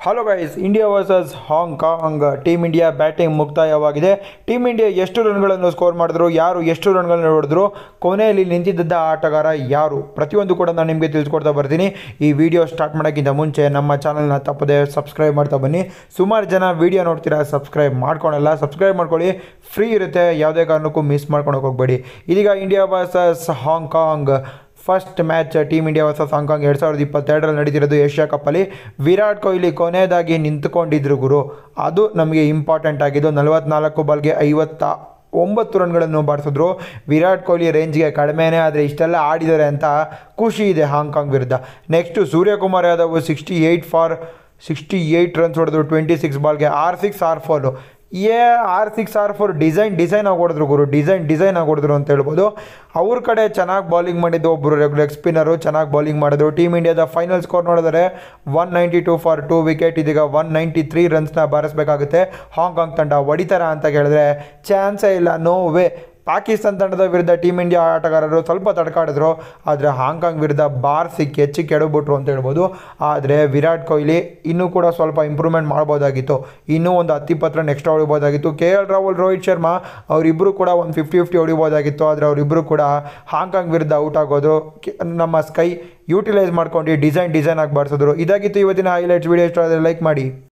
hello guys India versus Hong Kong team India batting ಮುಕ್ತಾಯವಾಗಿದೆ team India ಎಷ್ಟು ರನ್ಗಳನ್ನು score ಮಾಡಿದ್ರು ಯಾರು ಎಷ್ಟು ರನ್ಗಳನ್ನು ಹೊಡೆದ್ರು ಕೊನೆಯಲ್ಲಿ ನಿಂತಿದ್ದ ಆಟಗಾರ ಯಾರು ಪ್ರತಿಯೊಂದು ಕೂಡ ನಾನು ನಿಮಗೆ ತಿಳಿಸ್ಕೊಡ್ತಾ ಬರ್ತೀನಿ ಈ ವಿಡಿಯೋ ಸ್ಟಾರ್ಟ್ ಮಾಡೋಕ್ಕಿಂತ ಮುಂಚೆ ನಮ್ಮ ಚಾನಲ್ನ ತಪ್ಪದೆ ಸಬ್ಸ್ಕ್ರೈಬ್ ಮಾಡ್ತಾ ಬನ್ನಿ ಸುಮಾರು ಜನ ವಿಡಿಯೋ ನೋಡ್ತೀರಾ ಸಬ್ಸ್ಕ್ರೈಬ್ ಮಾಡ್ಕೊಳಲ್ಲ ಸಬ್ಸ್ಕ್ರೈಬ್ ಮಾಡ್ಕೊಳ್ಳಿ ಫ್ರೀ ಇರುತ್ತೆ ಯಾವುದೇ ಕಾರಣಕ್ಕೂ ಮಿಸ್ ಮಾಡ್ಕೊಳಕ್ಕೆ ಹೋಗಬೇಡಿ ಇದೀಗ India versus Hong Kong first match team India versus Hong Kong ಎರಡು ಸಾವಿರದ ಇಪ್ಪತ್ತೆರಡರಲ್ಲಿ ನಡೀತಿರೋದು ಏಷ್ಯಾ ಕಪ್ಪಲ್ಲಿ ವಿರಾಟ್ ಕೊಹ್ಲಿ ಕೊನೆಯದಾಗಿ ನಿಂತುಕೊಂಡಿದ್ರು ಗುರು ಅದು ನಮಗೆ ಇಂಪಾರ್ಟೆಂಟ್ ಆಗಿದ್ದು ನಲವತ್ನಾಲ್ಕು ಬಾಲ್ಗೆ ಐವತ್ತ ಒಂಬತ್ತು ರನ್ಗಳನ್ನು ಬಾರಿಸಿದ್ರು ವಿರಾಟ್ ಕೊಹ್ಲಿ ರೇಂಜ್ಗೆ ಕಡಿಮೆನೇ ಆದರೆ ಇಷ್ಟೆಲ್ಲ ಆಡಿದ್ದಾರೆ ಅಂತ ಖುಷಿ ಇದೆ ಹಾಂಗ್ಕಾಂಗ್ ವಿರುದ್ಧ next Suryakumar Yadav sixty eight for sixty eight runs ಹೊಡೆದ್ರು ಟ್ವೆಂಟಿ ಸಿಕ್ಸ್ ಬಾಲ್ಗೆ ಆರ್ ಸಿಕ್ಸ್ ಆರ್ ಫೋರು ಏ ಆರ್ ಸಿಕ್ಸ್ ಆರ್ ಫೋರ್ ಡಿಸೈನ್ ಡಿಸೈನ್ ಆಗಿ ಹೊಡೆದ್ರು ಗುರು ಡಿಸೈನ್ ಡಿಸೈನ್ ಆಗಿ ಹೊಡೆದ್ರು ಅಂತ ಹೇಳ್ಬೋದು ಅವ್ರ ಕಡೆ ಚೆನ್ನಾಗಿ ಬೌಲಿಂಗ್ ಮಾಡಿದ್ದು ಒಬ್ಬರು ಲೆಗ್ ಸ್ಪಿನ್ನರು ಚೆನ್ನಾಗಿ ಬೌಲಿಂಗ್ ಮಾಡಿದ್ರು ಟೀಮ್ ಇಂಡಿಯಾದ ಫೈನಲ್ ಸ್ಕೋರ್ ನೋಡಿದರೆ one ninety two for two wicket ಇದೀಗ ಒನ್ ನೈಂಟಿ ತ್ರೀ ರನ್ಸ್ನ ಬಾರಿಸಬೇಕಾಗುತ್ತೆ ಹಾಂಗ್ಕಾಂಗ್ ತಂಡ ಹೊಡಿತಾರ ಅಂತ ಕೇಳಿದ್ರೆ ಚಾನ್ಸೇ ಇಲ್ಲ ನೋ ವೇ ಪಾಕಿಸ್ತಾನ ತಂಡದ ವಿರುದ್ಧ ಟೀಮ್ ಇಂಡಿಯಾ ಆಟಗಾರರು ಸ್ವಲ್ಪ ತಡ್ಕಾಡಿದ್ರು ಆದರೆ ಹಾಂಗ್ಕಾಂಗ್ ವಿರುದ್ಧ ಬಾರ್ಸಿ ಕೆಚ್ಚಿ ಕೆಡಬಿಟ್ರು ಅಂತ ಹೇಳ್ಬೋದು ಆದರೆ ವಿರಾಟ್ ಕೊಹ್ಲಿ ಇನ್ನೂ ಕೂಡ ಸ್ವಲ್ಪ ಇಂಪ್ರೂವ್ಮೆಂಟ್ ಮಾಡ್ಬೋದಾಗಿತ್ತು ಇನ್ನೂ ಒಂದು ಹತ್ತಿಪ್ಪತ್ತು ರನ್ ಎಕ್ಸ್ಟ್ರಾ ಹೊಡಿಬೋದಾಗಿತ್ತು ಕೆ ಎಲ್ ರಾಹುಲ್ ರೋಹಿತ್ ಶರ್ಮಾ ಅವರಿಬ್ಬರು ಕೂಡ ಒಂದು ಫಿಫ್ಟಿ ಫಿಫ್ಟಿ ಹೊಡಿಬೋದಾಗಿತ್ತು ಆದರೆ ಅವರಿಬ್ಬರು ಕೂಡ ಹಾಂಗ್ಕಾಂಗ್ ವಿರುದ್ಧ ಔಟ್ ಆಗೋದು ಕೆ- ನಮ್ಮ ಸ್ಕೈ ಯೂಟಿಲೈಸ್ ಮಾಡ್ಕೊಂಡು ಡಿಸೈನ್ ಡಿಸೈನ್ ಆಗಿ ಬಾರಿಸಿದ್ರು ಇದಾಗಿತ್ತು ಇವತ್ತಿನ ಹೈಲೈಟ್ಸ್ ವಿಡಿಯೋ ಇಷ್ಟ ಆದರೆ ಲೈಕ್ ಮಾಡಿ